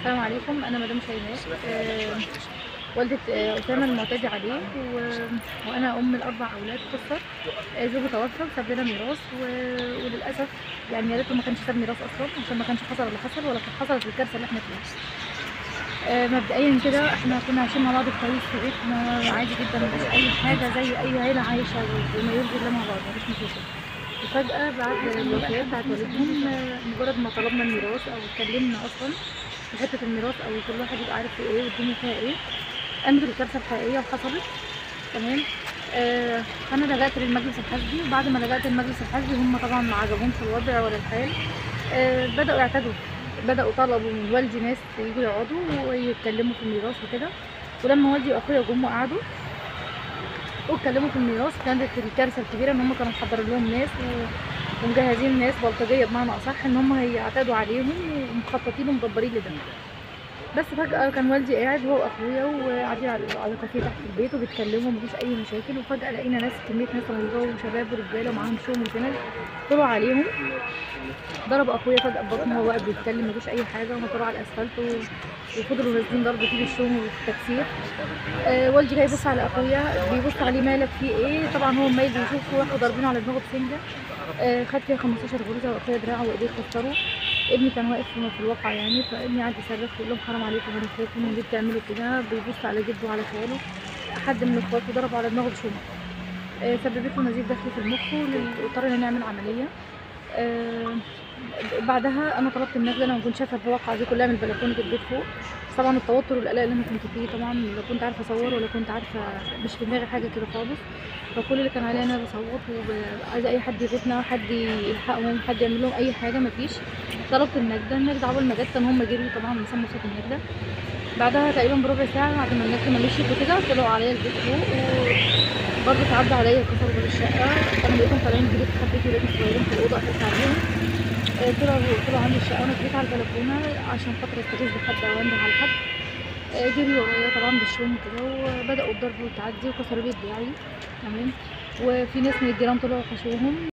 السلام عليكم انا مدام شيماء آه، والدة آه، أسامة المعتدي عليه و... وأنا أم الأربع أولاد قصة آه، زوجي توفى وساب لنا ميراث و... وللأسف يعني يا ريته ما كانش ساب ميراث أصلا عشان ما كانش حصل اللي حصل ولا كانت حصلت الكارثة اللي احنا فيها. آه، مبدئيا كده احنا كنا عايشين مع بعض كويس في بيتنا عادي جدا مفيش أي حاجة زي أي عيلة عايشة وما يرضي الله مع بعض مفيش مشاكل. وفجأة بعد الوفاة بتاعت والدهم آه، مجرد ما طلبنا الميراث أو اتكلمنا أصلا في حتة الميراث أو كل واحد يبقى عارف في إيه والدنيا فيها إيه قامت الكارثة الحقيقية وحصلت تمام آه فأنا لجأت للمجلس الحزبي وبعد ما لجأت للمجلس الحزبي هم طبعا ما عجبهمش الوضع ولا الحال آه بدأوا يعتدوا بدأوا طلبوا من والدي ناس يجوا يقعدوا ويتكلموا في الميراث وكده ولما والدي وأخويا جم وقعدوا واتكلموا في الميراث كانت الكارثه الكبيره ان هم كانوا محضرين لهم ناس و- ومجهزين ناس بلطجيه بمعنى اصح ان هم هيعتادوا عليهم ومخططين ومدبرين لده بس فجأة كان والدي قاعد هو واخويا وقاعدين على على كافيه تحت البيت وبيتكلموا مفيش أي مشاكل وفجأة لقينا ناس كمية ناس رهيبة وشباب ورجالة ومعاهم شوم وفنل طلعوا عليهم ضرب أخويا فجأة ببطنه وهو واقف بيتكلم مفيش أي حاجة وهم طلعوا على الأسفلت و- وفضلوا نازلين ضرب فيه بالشوم والتكسير آه والدي جاي يبص على اخويا بيبص عليه مالك في ايه طبعا هو مايل بيشوفه راحوا ضاربينه على دماغه بسنجه آه خد فيها 15 غرزه واخويا دراعه وايديه اتكسروا ابني كان واقف في في الواقع يعني فابني قعد يصرخ يقول لهم حرام عليكم انا اخواتكم ليه بتعملوا كده بيبص على جده وعلى خاله حد من اخواته ضرب على دماغه بشومه آه سببت له نزيف داخلي في المخ ولل- واضطرينا نعمل عمليه آه بعدها انا طلبت النقله انا ما كنتش شايفه الواقعه دي كلها من بلكونه البيت فوق طبعا التوتر والقلق اللي انا كنت فيه طبعا لا كنت عارفه اصور ولا كنت عارفه مش في دماغي حاجه كده خالص فكل اللي كان عليا انا بصوت وعايزه اي حد يغوتنا حد يلحقهم حد يعمل لهم اي حاجه مفيش طلبت النجده النجده اول ما جت كان هم جريوا طبعا من سموا صوت النجده بعدها تقريبا بربع ساعه بعد ما النجده ما مشيت وكده طلعوا عليا البيت فوق وبرضه تعدى عليا كسروا باب الشقه كانوا لقيتهم طالعين جريت خبيت ولادي صغيرين في الاوضه قفلت عليهم آه، طلعوا طلعوا عندي الشقه وانا جريت على البلكونه عشان خاطر استغيث بحد او انده على حد آه، جريوا ورايا طبعا بالشوم كده وبداوا الضرب والتعدي وكسروا لي دراعي تمام وفي ناس من الجيران طلعوا حشوهم